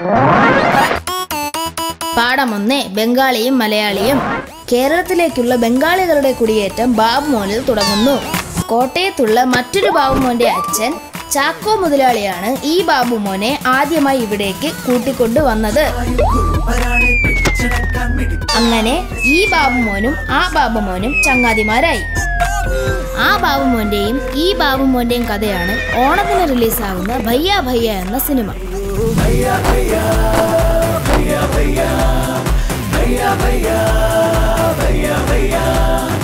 പാഠം ഒന്ന് ബംഗാളിയും മലയാളിയും കേരളത്തിലേക്കുള്ള ബംഗാളികളുടെ കുടിയേറ്റം ബാബുമോനിൽ തുടങ്ങുന്നു കോട്ടയത്തുള്ള മറ്റൊരു ബാബുമോന്റെ അച്ഛൻ ചാക്കോ മുതലാളിയാണ് ഈ ബാബുമോനെ ആദ്യമായി ഇവിടേക്ക് കൂട്ടിക്കൊണ്ടുവന്നത് അങ്ങനെ ഈ ബാബുമോനും ആ ബാബുമോനും ചങ്ങാതിമാരായി ആ ബാബുമോന്റെയും ഈ ബാബുമോന്റെയും കഥയാണ് ഓണത്തിന് റിലീസാകുന്ന ഭയ്യ ഭയ്യ എന്ന സിനിമ भैया भैया भैया भैया